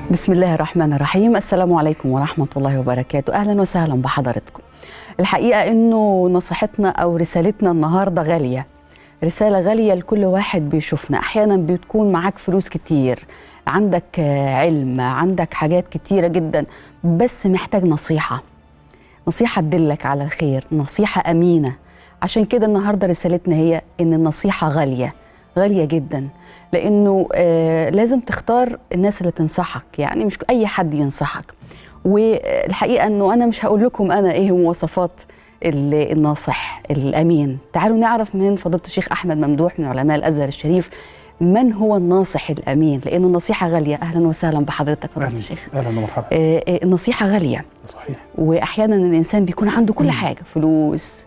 بسم الله الرحمن الرحيم السلام عليكم ورحمة الله وبركاته أهلا وسهلا بحضراتكم الحقيقة أنه نصيحتنا أو رسالتنا النهاردة غالية رسالة غالية لكل واحد بيشوفنا أحيانا بتكون معاك فلوس كتير عندك علم عندك حاجات كتيرة جدا بس محتاج نصيحة نصيحة تدلك على الخير نصيحة أمينة عشان كده النهاردة رسالتنا هي إن النصيحة غالية غالية جدا لأنه آه لازم تختار الناس اللي تنصحك يعني مش أي حد ينصحك والحقيقة أنه أنا مش هقول لكم أنا إيه مواصفات الناصح الأمين تعالوا نعرف من فضيلة الشيخ أحمد ممدوح من علماء الأزهر الشريف من هو الناصح الأمين لأن النصيحة غالية أهلا وسهلا بحضرتك فضيلة الشيخ أهلا ومرحبا آه آه النصيحة غالية صحيح وأحيانا الإنسان بيكون عنده كل حاجة فلوس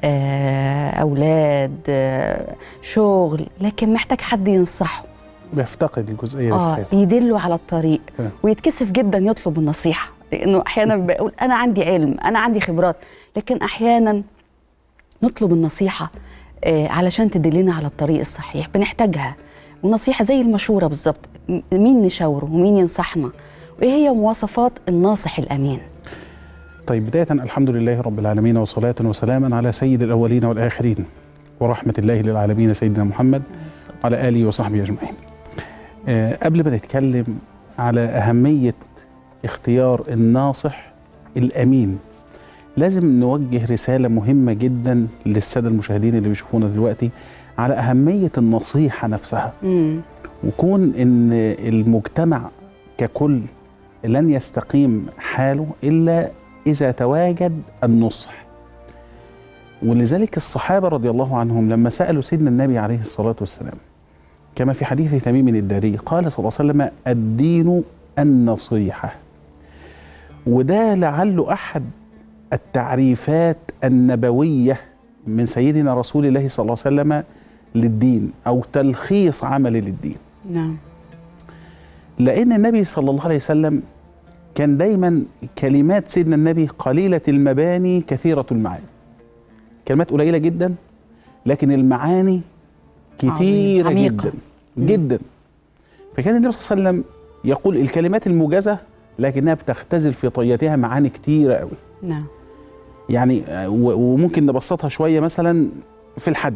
أولاد شغل لكن محتاج حد ينصحه بيفتقد الجزئيه دي في اه حياته يدله على الطريق تمام. ويتكسف جدا يطلب النصيحه لانه احيانا بقول انا عندي علم انا عندي خبرات لكن احيانا نطلب النصيحه آه علشان تدلنا على الطريق الصحيح بنحتاجها والنصيحه زي المشوره بالظبط م- مين نشاوره ومين ينصحنا وايه هي مواصفات الناصح الامين طيب بدايه الحمد لله رب العالمين وصلاه وسلاما على سيد الاولين والاخرين ورحمه الله للعالمين سيدنا محمد على اله وصحبه اجمعين آه قبل ما نتكلم على اهميه اختيار الناصح الامين لازم نوجه رساله مهمه جدا للساده المشاهدين اللي بيشوفونا دلوقتي على اهميه النصيحه نفسها امم وكون ان المجتمع ككل لن يستقيم حاله الا اذا تواجد النصح ولذلك الصحابه رضي الله عنهم لما سالوا سيدنا النبي عليه الصلاه والسلام كما في حديث تميم الداري قال صلى الله عليه وسلم الدين النصيحه وده لعله احد التعريفات النبويه من سيدنا رسول الله صلى الله عليه وسلم للدين او تلخيص عمل للدين نعم لان النبي صلى الله عليه وسلم كان دايما كلمات سيدنا النبي قليله المباني كثيره المعاني كلمات قليله جدا لكن المعاني كثيره عميقة. جدا جدا فكان النبي صلى الله عليه وسلم يقول الكلمات الموجزه لكنها بتختزل في طياتها معاني كتيره قوي نعم يعني آه، و- وممكن نبسطها شويه مثلا في الحج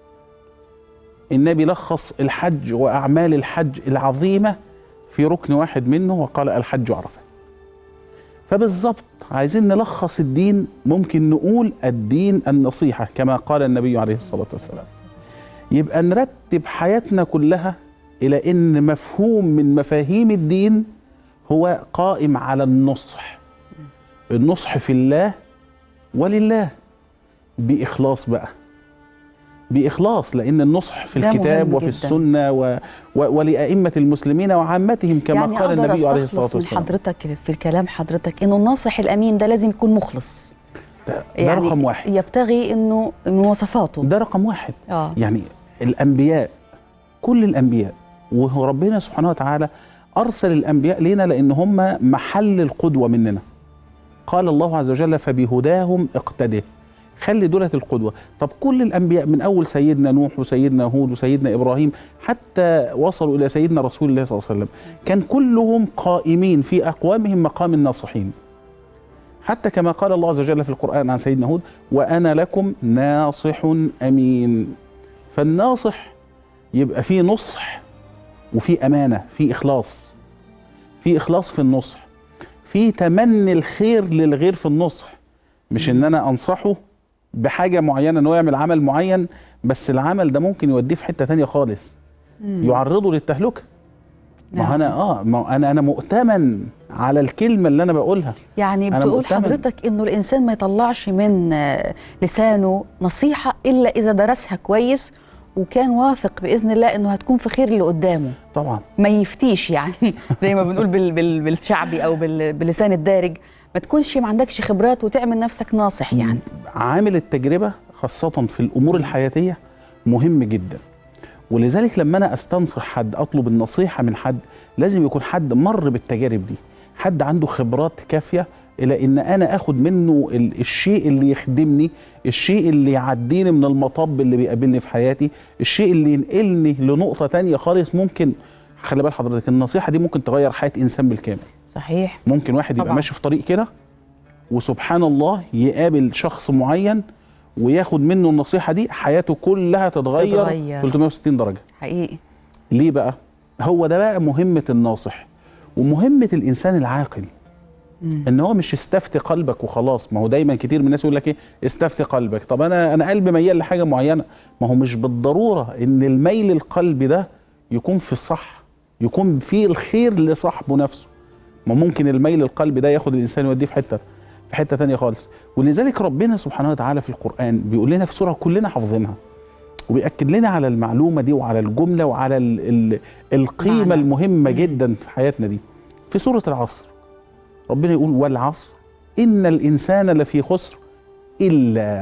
النبي لخص الحج واعمال الحج العظيمه في ركن واحد منه وقال الحج عرفه فبالظبط عايزين نلخص الدين ممكن نقول الدين النصيحه كما قال النبي عليه الصلاه والسلام يبقى نرتب حياتنا كلها الى ان مفهوم من مفاهيم الدين هو قائم على النصح النصح في الله ولله بإخلاص بقى بإخلاص لأن النصح في ده الكتاب مهم وفي جداً. السنة و... و... ولأئمة المسلمين وعامتهم كما يعني قال اقدر النبي عليه استخلص الصلاة من والسلام حضرتك في الكلام حضرتك انه الناصح الامين ده لازم يكون مخلص ده, ده رقم واحد يبتغي انه مواصفاته ده رقم واحد اه يعني الأنبياء كل الأنبياء وهو ربنا سبحانه وتعالى أرسل الأنبياء لنا لأن هم محل القدوة مننا قال الله عز وجل فبهداهم اقتده خلي دولة القدوة طب كل الأنبياء من أول سيدنا نوح وسيدنا هود وسيدنا إبراهيم حتى وصلوا إلى سيدنا رسول الله صلى الله عليه وسلم كان كلهم قائمين في أقوامهم مقام الناصحين حتى كما قال الله عز وجل في القرآن عن سيدنا هود وأنا لكم ناصح أمين فالناصح يبقى فيه نصح وفي أمانة في إخلاص في إخلاص في النصح في تمني الخير للغير في النصح مش ان انا انصحه بحاجه معينه ان هو يعمل عمل معين بس العمل ده ممكن يوديه في حته تانية خالص يعرضه للتهلكه ما هو نعم. انا اه ما هو انا انا مؤتمن على الكلمه اللي انا بقولها يعني أنا بتقول مؤتمن. حضرتك انه الانسان ما يطلعش من آه، لسانه نصيحه الا اذا درسها كويس وكان واثق باذن الله انه هتكون في خير اللي قدامه طبعا ما يفتيش يعني زي ما بنقول بال بال بالشعبي او بال باللسان الدارج ما تكونش ما عندكش خبرات وتعمل نفسك ناصح يعني عامل التجربه خاصه في الامور الحياتيه مهم جدا ولذلك لما انا استنصح حد اطلب النصيحه من حد لازم يكون حد مر بالتجارب دي حد عنده خبرات كافيه الى ان انا اخد منه ال- الشيء اللي يخدمني الشيء اللي يعديني من المطب اللي بيقابلني في حياتي الشيء اللي ينقلني لنقطه تانية خالص ممكن خلي بال حضرتك النصيحه دي ممكن تغير حياه انسان بالكامل صحيح ممكن واحد يبقى طبعاً. ماشي في طريق كده وسبحان الله يقابل شخص معين وياخد منه النصيحه دي حياته كلها تتغير, تتغير. 360 درجه حقيقي ليه بقى هو ده بقى مهمه الناصح ومهمه الانسان العاقل مم. ان هو مش استفتي قلبك وخلاص ما هو دايما كتير من الناس يقول لك ايه استفتي قلبك طب انا انا قلبي ميال لحاجه معينه ما هو مش بالضروره ان الميل القلبي ده يكون في الصح يكون فيه الخير لصاحبه نفسه ما ممكن الميل القلبي ده ياخد الانسان يوديه في حته في حته تانية خالص ولذلك ربنا سبحانه وتعالى في القران بيقول لنا في سوره كلنا حافظينها وبيأكد لنا على المعلومه دي وعلى الجمله وعلى ال ال القيمه معنى. المهمه مم. جدا في حياتنا دي في سوره العصر ربنا يقول والعصر إن الإنسان لفي خسر إلا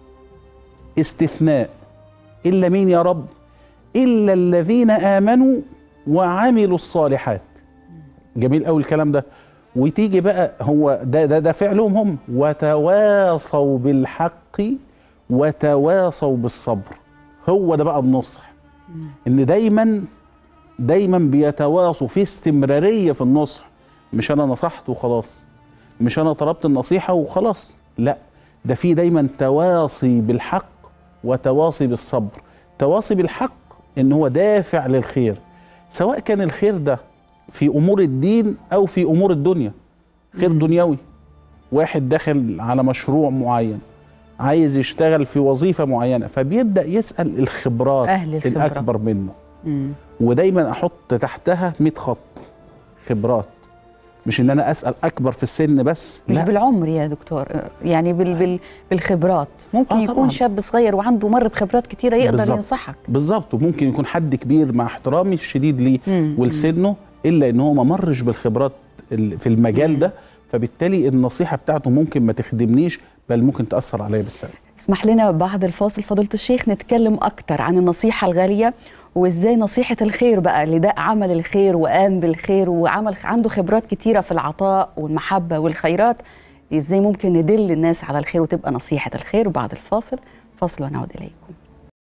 استثناء إلا مين يا رب إلا الذين آمنوا وعملوا الصالحات جميل قوي الكلام ده وتيجي بقى هو ده ده ده فعلهم هم وتواصوا بالحق وتواصوا بالصبر هو ده بقى النصح ان دايما دايما بيتواصوا في استمراريه في النصح مش انا نصحت وخلاص مش انا طلبت النصيحه وخلاص لا ده في دايما تواصي بالحق وتواصي بالصبر تواصي بالحق ان هو دافع للخير سواء كان الخير ده في امور الدين او في امور الدنيا خير دنيوي واحد داخل على مشروع معين عايز يشتغل في وظيفه معينه فبيبدا يسال الخبرات أهل الخبرة. الاكبر منه مم. ودايما احط تحتها 100 خط خبرات مش ان انا اسال اكبر في السن بس مش لا بالعمر يا دكتور يعني بال بال بالخبرات ممكن آه يكون طبعاً. شاب صغير وعنده مر بخبرات كتيره يقدر بالظبط. ينصحك بالظبط وممكن يكون حد كبير مع احترامي الشديد ليه مم. ولسنه الا ان هو ما مرش بالخبرات ال- في المجال ده فبالتالي النصيحه بتاعته ممكن ما تخدمنيش بل ممكن تاثر عليا بالسلب اسمح لنا بعد الفاصل فضيله الشيخ نتكلم اكتر عن النصيحه الغاليه وازاي نصيحه الخير بقى اللي ده عمل الخير وقام بالخير وعمل عنده خبرات كتيره في العطاء والمحبه والخيرات ازاي ممكن ندل الناس على الخير وتبقى نصيحه الخير بعد الفاصل فاصل ونعود اليكم